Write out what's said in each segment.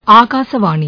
ఆకాశవాణి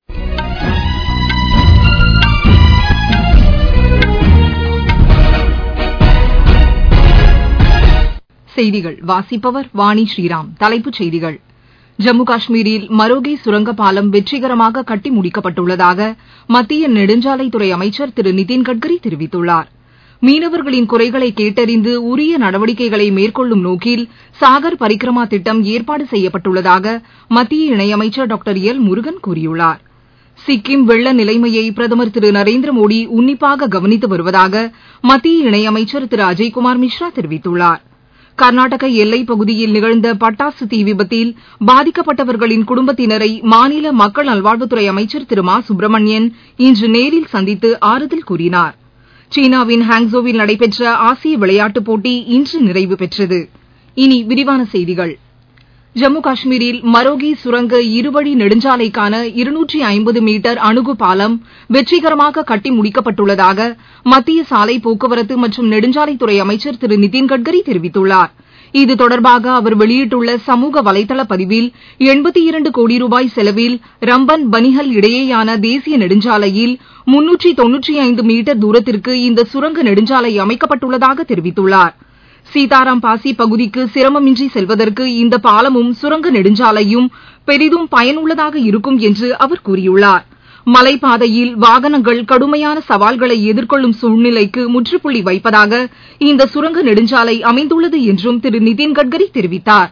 செய்திகள் வாசிப்பவர் வாணி ஸ்ரீராம் தலைப்புச் செய்திகள் ஜம்மு காஷ்மீரில் மரோகே சுரங்கப் பாலம் வெற்றிகரமாக கட்டி முடிக்கப்பட்டுள்ளதாக மத்திய நெடுஞ்சாலைத்துறை அமைச்சர் திரு நிதின் கட்கரி தெரிவித்துள்ளார் மீனவர்களின் குறைகளை கேட்டறிந்து உரிய நடவடிக்கைகளை மேற்கொள்ளும் நோக்கில் சாகர் பரிக்ரமா திட்டம் ஏற்பாடு செய்யப்பட்டுள்ளதாக மத்திய இணையமைச்சர் டாக்டர் எல் முருகன் கூறியுள்ளார் சிக்கிம் வெள்ள நிலைமையை பிரதமர் திரு நரேந்திர மோடி உன்னிப்பாக கவனித்து வருவதாக மத்திய இணையமைச்சர் திரு அஜய்குமார் மிஸ்ரா தெரிவித்துள்ளார் கர்நாடக எல்லைப் பகுதியில் நிகழ்ந்த பட்டாசு தீ விபத்தில் பாதிக்கப்பட்டவர்களின் குடும்பத்தினரை மாநில மக்கள் நல்வாழ்வுத்துறை அமைச்சர் திரு மா சுப்பிரமணியன் இன்று நேரில் சந்தித்து ஆறுதல் கூறினார் சீனாவின் ஹாங்ஸோவில் நடைபெற்ற ஆசிய விளையாட்டுப் போட்டி இன்று நிறைவு பெற்றது இனி விரிவான செய்திகள் ஜம்மு காஷ்மீரில் மரோகி சுரங்க இருவழி நெடுஞ்சாலைக்கான இருநூற்றி ஐம்பது மீட்டர் அணுகு பாலம் வெற்றிகரமாக கட்டி முடிக்கப்பட்டுள்ளதாக மத்திய சாலை போக்குவரத்து மற்றும் நெடுஞ்சாலைத்துறை அமைச்சர் திரு நிதின் கட்கரி தெரிவித்துள்ளார் இது தொடர்பாக அவர் வெளியிட்டுள்ள சமூக வலைதள பதிவில் எண்பத்தி இரண்டு கோடி ரூபாய் செலவில் ரம்பன் பனிஹல் இடையேயான தேசிய நெடுஞ்சாலையில் முன்னூற்றி தொன்னூற்றி ஐந்து மீட்டர் தூரத்திற்கு இந்த சுரங்க நெடுஞ்சாலை அமைக்கப்பட்டுள்ளதாக தெரிவித்துள்ளார் சீதாராம் பாசி பகுதிக்கு சிரமமின்றி செல்வதற்கு இந்த பாலமும் சுரங்க நெடுஞ்சாலையும் பெரிதும் பயனுள்ளதாக இருக்கும் என்று அவர் கூறியுள்ளார் மலைப்பாதையில் வாகனங்கள் கடுமையான சவால்களை எதிர்கொள்ளும் சூழ்நிலைக்கு முற்றுப்புள்ளி வைப்பதாக இந்த சுரங்க நெடுஞ்சாலை அமைந்துள்ளது என்றும் திரு நிதின் கட்கரி தெரிவித்தார்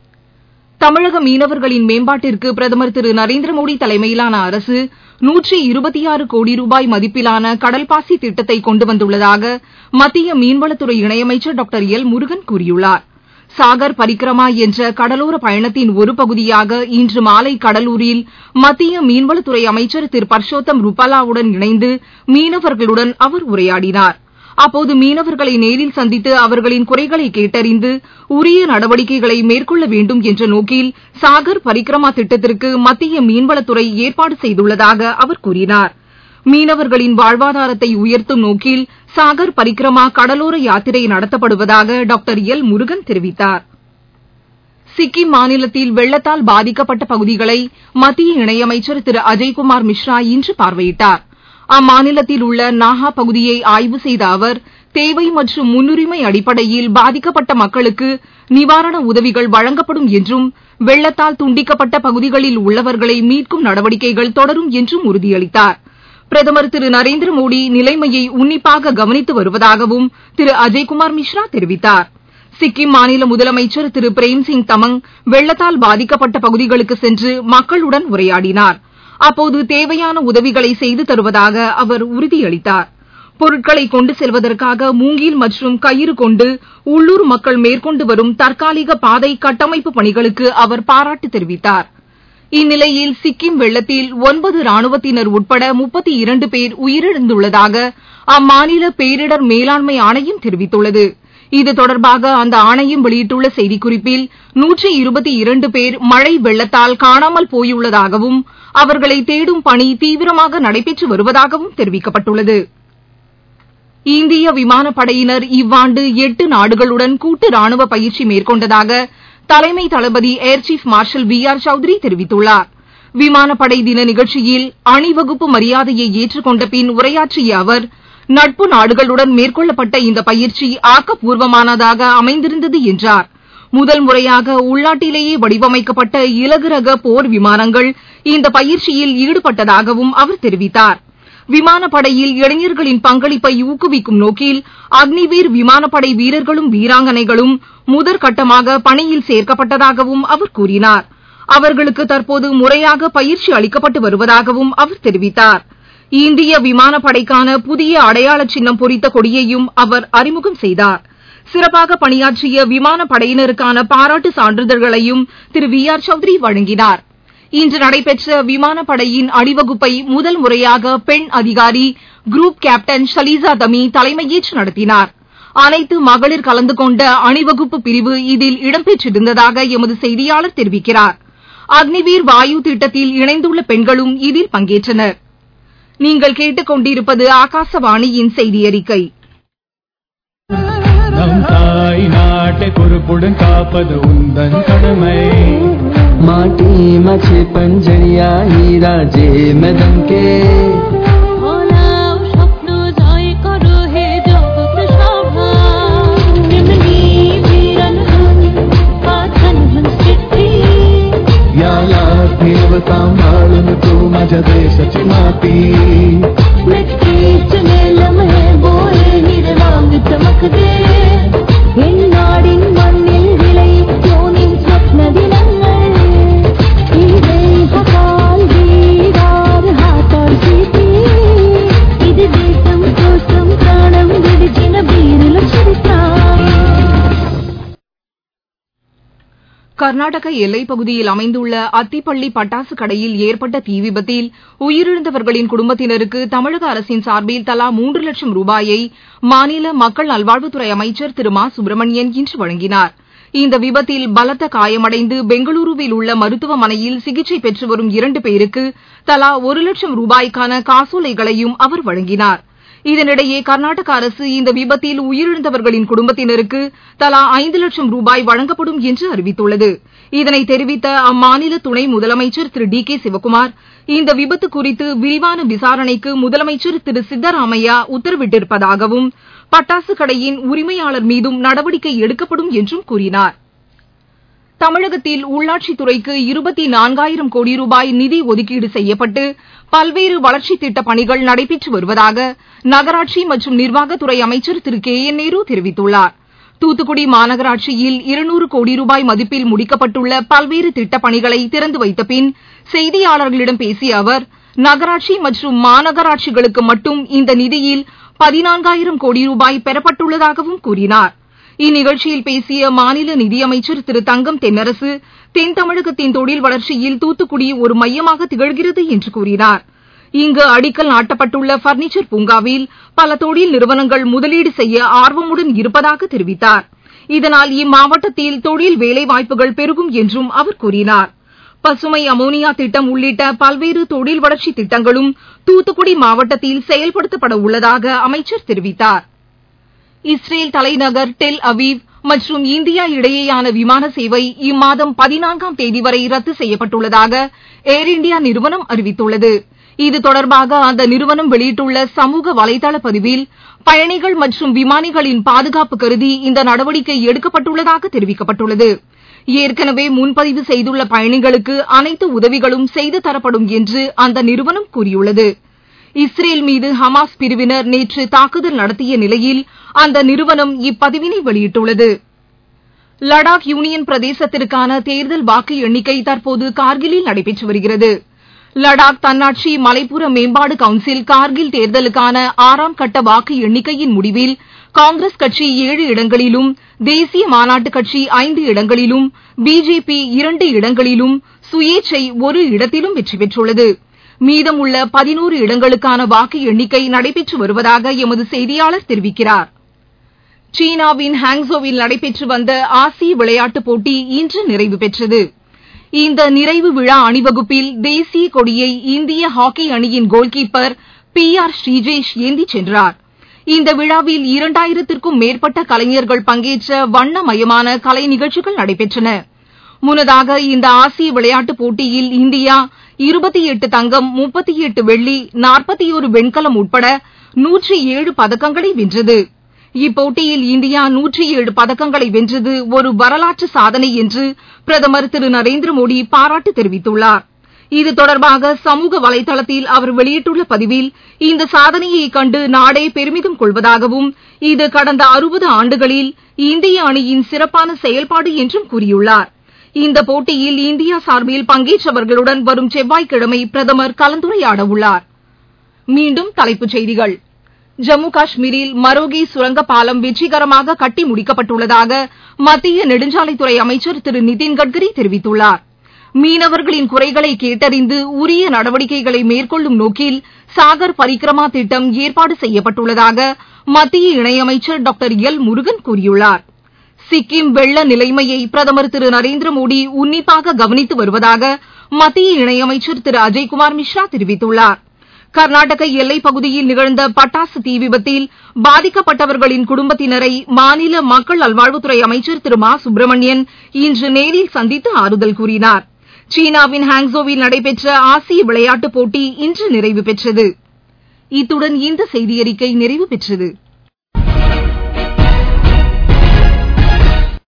தமிழக மீனவர்களின் மேம்பாட்டிற்கு பிரதமர் திரு நரேந்திர மோடி தலைமையிலான அரசு நூற்றி இருபத்தி ஆறு கோடி ரூபாய் மதிப்பிலான கடல்பாசி திட்டத்தை கொண்டு வந்துள்ளதாக மத்திய மீன்வளத்துறை இணையமைச்சர் டாக்டர் எல் முருகன் கூறியுள்ளார் சாகர் பரிக்ரமா என்ற கடலோர பயணத்தின் ஒரு பகுதியாக இன்று மாலை கடலூரில் மத்திய மீன்வளத்துறை அமைச்சர் திரு பர்ஷோத்தம் ருபாலாவுடன் இணைந்து மீனவர்களுடன் அவர் உரையாடினார் அப்போது மீனவர்களை நேரில் சந்தித்து அவர்களின் குறைகளை கேட்டறிந்து உரிய நடவடிக்கைகளை மேற்கொள்ள வேண்டும் என்ற நோக்கில் சாகர் பரிக்ரமா திட்டத்திற்கு மத்திய மீன்வளத்துறை ஏற்பாடு செய்துள்ளதாக அவர் கூறினார் மீனவர்களின் வாழ்வாதாரத்தை உயர்த்தும் நோக்கில் சாகர் பரிக்ரமா கடலோர யாத்திரை நடத்தப்படுவதாக டாக்டர் எல் முருகன் தெரிவித்தார் சிக்கிம் மாநிலத்தில் வெள்ளத்தால் பாதிக்கப்பட்ட பகுதிகளை மத்திய இணையமைச்சர் திரு அஜய்குமார் மிஸ்ரா இன்று பார்வையிட்டார் அம்மாநிலத்தில் உள்ள நாகா பகுதியை ஆய்வு செய்த அவர் தேவை மற்றும் முன்னுரிமை அடிப்படையில் பாதிக்கப்பட்ட மக்களுக்கு நிவாரண உதவிகள் வழங்கப்படும் என்றும் வெள்ளத்தால் துண்டிக்கப்பட்ட பகுதிகளில் உள்ளவர்களை மீட்கும் நடவடிக்கைகள் தொடரும் என்றும் உறுதியளித்தார் பிரதமர் திரு நரேந்திர மோடி நிலைமையை உன்னிப்பாக கவனித்து வருவதாகவும் திரு அஜய்குமார் மிஸ்ரா தெரிவித்தார் சிக்கிம் மாநில முதலமைச்சர் திரு பிரேம்சிங் தமங் வெள்ளத்தால் பாதிக்கப்பட்ட பகுதிகளுக்கு சென்று மக்களுடன் உரையாடினார் அப்போது தேவையான உதவிகளை செய்து தருவதாக அவர் உறுதியளித்தார் பொருட்களை கொண்டு செல்வதற்காக மூங்கில் மற்றும் கயிறு கொண்டு உள்ளூர் மக்கள் மேற்கொண்டு வரும் தற்காலிக பாதை கட்டமைப்பு பணிகளுக்கு அவர் பாராட்டு தெரிவித்தார் இந்நிலையில் சிக்கிம் வெள்ளத்தில் ஒன்பது ராணுவத்தினர் உட்பட முப்பத்தி இரண்டு பேர் உயிரிழந்துள்ளதாக அம்மாநில பேரிடர் மேலாண்மை ஆணையம் தெரிவித்துள்ளது இது தொடர்பாக அந்த ஆணையம் வெளியிட்டுள்ள செய்திக்குறிப்பில் நூற்றி இருபத்தி இரண்டு பேர் மழை வெள்ளத்தால் காணாமல் போயுள்ளதாகவும் அவர்களை தேடும் பணி தீவிரமாக நடைபெற்று வருவதாகவும் தெரிவிக்கப்பட்டுள்ளது இந்திய விமானப்படையினர் இவ்வாண்டு எட்டு நாடுகளுடன் கூட்டு ராணுவ பயிற்சி மேற்கொண்டதாக தலைமை தளபதி air chief marshal P R Chaudhari தெரிவித்துள்ளார் விமானப்படை தின நிகழ்ச்சியில் அணிவகுப்பு மரியாதையை ஏற்றுக்கொண்ட பின் உரையாற்றிய அவர் நட்பு நாடுகளுடன் மேற்கொள்ளப்பட்ட இந்த பயிற்சி ஆக்கப்பூர்வமானதாக அமைந்திருந்தது என்றார் முதல் முறையாக உள்நாட்டிலேயே வடிவமைக்கப்பட்ட இலகு ரக போர் விமானங்கள் இந்த பயிற்சியில் ஈடுபட்டதாகவும் அவர் தெரிவித்தார் விமானப்படையில் இளைஞர்களின் பங்களிப்பை ஊக்குவிக்கும் நோக்கில் அக்னிவீர் விமானப்படை வீரர்களும் வீராங்கனைகளும் முதற்கட்டமாக பணியில் சேர்க்கப்பட்டதாகவும் அவர் கூறினார் அவர்களுக்கு தற்போது முறையாக பயிற்சி அளிக்கப்பட்டு வருவதாகவும் அவர் தெரிவித்தார் இந்திய விமானப்படைக்கான புதிய அடையாள சின்னம் பொறித்த கொடியையும் அவர் அறிமுகம் செய்தார் சிறப்பாக பணியாற்றிய விமானப்படையினருக்கான பாராட்டு சான்றிதழ்களையும் திரு வி ஆர் சௌத்ரி வழங்கினார் இன்று நடைபெற்ற விமானப்படையின் அணிவகுப்பை முதல் முறையாக பெண் அதிகாரி குரூப் கேப்டன் ஷலீசா தமி தலைமையேற்று நடத்தினார் அனைத்து மகளிர் கலந்து கொண்ட அணிவகுப்பு பிரிவு இதில் இடம்பெற்றிருந்ததாக எமது செய்தியாளர் தெரிவிக்கிறார் அக்னிவீர் வாயு திட்டத்தில் இணைந்துள்ள பெண்களும் இதில் பங்கேற்றனர் நீங்கள் கேட்டுக்கொண்டிருப்பது ஆகாசவாணியின் செய்தி அறிக்கை நம் தாய் நாட்டை பொறுப்புடன் காப்பது உந்தன் கடமை माटी मछे पंजरिया हीरा जे में दमके ভোলাও স্বপ্ন জয় করো হে জগৎ সভা এমনি বীরন হন পাথন হন চিঠ্ठी याला देव सांभाळून तू माझ्या देशाची माती नक्कीच लम्हे बोले निर्वांग चमकते എന്നാടിൻ മണ്ണിൽ വിളയിക്കോനിൻ സ്വപ്ന ദിനങ്ങൾ ഈ ദേഹകാൽ വീടാർ ഹാത്താൽ ചീത്തി ഇത് ദേശം కోసం ప్రాణం విడిచిన వీరుల చరిత్ర கர்நாடக எல்லைப் பகுதியில் அமைந்துள்ள அத்திப்பள்ளி பட்டாசு கடையில் ஏற்பட்ட தீ விபத்தில் உயிரிழந்தவர்களின் குடும்பத்தினருக்கு தமிழக அரசின் சார்பில் தலா மூன்று லட்சம் ரூபாயை மாநில மக்கள் நல்வாழ்வுத்துறை அமைச்சர் திரு மா சுப்பிரமணியன் இன்று வழங்கினார் இந்த விபத்தில் பலத்த காயமடைந்து பெங்களூருவில் உள்ள மருத்துவமனையில் சிகிச்சை பெற்று வரும் இரண்டு பேருக்கு தலா ஒரு லட்சம் ரூபாய்க்கான காசோலைகளையும் அவர் வழங்கினார் இதனிடையே கர்நாடக அரசு இந்த விபத்தில் உயிரிழந்தவர்களின் குடும்பத்தினருக்கு தலா ஐந்து லட்சம் ரூபாய் வழங்கப்படும் என்று அறிவித்துள்ளது இதனை தெரிவித்த அம்மாநில துணை முதலமைச்சர் திரு டி கே சிவக்குமார் இந்த விபத்து குறித்து விரிவான விசாரணைக்கு முதலமைச்சர் திரு சித்தராமையா உத்தரவிட்டிருப்பதாகவும் பட்டாசு கடையின் உரிமையாளர் மீதும் நடவடிக்கை எடுக்கப்படும் என்றும் கூறினார் தமிழகத்தில் உள்ளாட்சித்துறைக்கு இருபத்தி நான்காயிரம் கோடி ரூபாய் நிதி ஒதுக்கீடு செய்யப்பட்டு பல்வேறு வளர்ச்சித் திட்டப் பணிகள் நடைபெற்று வருவதாக நகராட்சி மற்றும் நிர்வாகத்துறை அமைச்சர் திரு கே என் நேரு தெரிவித்துள்ளார் தூத்துக்குடி மாநகராட்சியில் இருநூறு கோடி ரூபாய் மதிப்பில் முடிக்கப்பட்டுள்ள பல்வேறு திட்டப் பணிகளை திறந்து வைத்த பின் செய்தியாளர்களிடம் பேசிய அவர் நகராட்சி மற்றும் மாநகராட்சிகளுக்கு மட்டும் இந்த நிதியில் பதினான்காயிரம் கோடி ரூபாய் பெறப்பட்டுள்ளதாகவும் கூறினார் இந்நிகழ்ச்சியில் பேசிய மாநில நிதியமைச்சர் திரு தங்கம் தென்னரசு தென் தமிழகத்தின் தொழில் வளர்ச்சியில் தூத்துக்குடி ஒரு மையமாக திகழ்கிறது என்று கூறினார் இங்கு அடிக்கல் நாட்டப்பட்டுள்ள பர்னிச்சர் பூங்காவில் பல தொழில் நிறுவனங்கள் முதலீடு செய்ய ஆர்வமுடன் இருப்பதாக தெரிவித்தார் இதனால் இம்மாவட்டத்தில் தொழில் வேலைவாய்ப்புகள் பெருகும் என்றும் அவர் கூறினார் பசுமை அமோனியா திட்டம் உள்ளிட்ட பல்வேறு தொழில் வளர்ச்சி திட்டங்களும் தூத்துக்குடி மாவட்டத்தில் செயல்படுத்தப்பட உள்ளதாக அமைச்சர் தெரிவித்தார் இஸ்ரேல் தலைநகர் டெல் அவீவ் மற்றும் இந்தியா இடையேயான விமான சேவை இம்மாதம் பதினான்காம் தேதி வரை ரத்து செய்யப்பட்டுள்ளதாக ஏர் இண்டியா நிறுவனம் அறிவித்துள்ளது இது தொடர்பாக அந்த நிறுவனம் வெளியிட்டுள்ள சமூக வலைதள பதிவில் பயணிகள் மற்றும் விமானிகளின் பாதுகாப்பு கருதி இந்த நடவடிக்கை எடுக்கப்பட்டுள்ளதாக தெரிவிக்கப்பட்டுள்ளது ஏற்கனவே முன்பதிவு செய்துள்ள பயணிகளுக்கு அனைத்து உதவிகளும் செய்து தரப்படும் என்று அந்த நிறுவனம் கூறியுள்ளது இஸ்ரேல் மீது ஹமாஸ் பிரிவினர் நேற்று தாக்குதல் நடத்திய நிலையில் அந்த நிறுவனம் இப்பதிவினை வெளியிட்டுள்ளது லடாக் யூனியன் பிரதேசத்திற்கான தேர்தல் வாக்கு எண்ணிக்கை தற்போது கார்கிலில் நடைபெற்று வருகிறது லடாக் தன்னாட்சி மலைப்புற மேம்பாடு கவுன்சில் கார்கில் தேர்தலுக்கான ஆறாம் கட்ட வாக்கு எண்ணிக்கையின் முடிவில் காங்கிரஸ் கட்சி ஏழு இடங்களிலும் தேசிய மாநாட்டு கட்சி ஐந்து இடங்களிலும் பிஜேபி இரண்டு இடங்களிலும் சுயேச்சை ஒரு இடத்திலும் வெற்றி பெற்றுள்ளது மீதமுள்ள பதினோரு இடங்களுக்கான வாக்கு எண்ணிக்கை நடைபெற்று வருவதாக எமது செய்தியாளர் தெரிவிக்கிறார் சீனாவின் ஹாங்ஸோவில் நடைபெற்று வந்த ஆசிய விளையாட்டுப் போட்டி இன்று நிறைவு பெற்றது இந்த நிறைவு விழா அணிவகுப்பில் தேசிய கொடியை இந்திய ஹாக்கி அணியின் கோல்கீப்பர் பி ஆர் ஸ்ரீஜேஷ் ஏந்திச் சென்றார் இந்த விழாவில் இரண்டாயிரத்திற்கும் மேற்பட்ட கலைஞர்கள் பங்கேற்ற வண்ணமயமான கலை நிகழ்ச்சிகள் நடைபெற்றன முன்னதாக இந்த ஆசிய விளையாட்டுப் போட்டியில் இந்தியா இருபத்தி எட்டு தங்கம் முப்பத்தி எட்டு வெள்ளி நாற்பத்தி ஒரு வெண்கலம் உட்பட நூற்றி ஏழு பதக்கங்களை வென்றது இப்போட்டியில் இந்தியா நூற்றி ஏழு பதக்கங்களை வென்றது ஒரு வரலாற்று சாதனை என்று பிரதமர் திரு நரேந்திர மோடி பாராட்டு தெரிவித்துள்ளார் இது தொடர்பாக சமூக வலைதளத்தில் அவர் வெளியிட்டுள்ள பதிவில் இந்த சாதனையை கண்டு நாடே பெருமிதம் கொள்வதாகவும் இது கடந்த அறுபது ஆண்டுகளில் இந்திய அணியின் சிறப்பான செயல்பாடு என்றும் கூறியுள்ளார் இந்த போட்டியில் இந்தியா சார்பில் பங்கேற்றவர்களுடன் வரும் செவ்வாய்க்கிழமை பிரதமர் கலந்துரையாட உள்ளார் மீண்டும் தலைப்புச் செய்திகள் ஜம்மு காஷ்மீரில் மரோகி சுரங்க பாலம் வெற்றிகரமாக கட்டி முடிக்கப்பட்டுள்ளதாக மத்திய நெடுஞ்சாலைத்துறை அமைச்சர் திரு நிதின் கட்கரி தெரிவித்துள்ளார் மீனவர்களின் குறைகளை கேட்டறிந்து உரிய நடவடிக்கைகளை மேற்கொள்ளும் நோக்கில் சாகர் பரிக்ரமா திட்டம் ஏற்பாடு செய்யப்பட்டுள்ளதாக மத்திய இணையமைச்சர் டாக்டர் எல் முருகன் கூறியுள்ளார் சிக்கிம் வெள்ள நிலைமையை பிரதமர் திரு நரேந்திர மோடி உன்னிப்பாக கவனித்து வருவதாக மத்திய இணையமைச்சர் திரு அஜய்குமார் மிஸ்ரா தெரிவித்துள்ளார் கர்நாடக எல்லைப் பகுதியில் நிகழ்ந்த பட்டாசு தீ விபத்தில் பாதிக்கப்பட்டவர்களின் குடும்பத்தினரை மாநில மக்கள் நல்வாழ்வுத்துறை அமைச்சர் திரு மா சுப்பிரமணியன் இன்று நேரில் சந்தித்து ஆறுதல் கூறினார் சீனாவின் ஹாங்ஸோவில் நடைபெற்ற ஆசிய விளையாட்டுப் போட்டி இன்று நிறைவு பெற்றது இத்துடன் இந்த செய்தியறிக்கை நிறைவு பெற்றது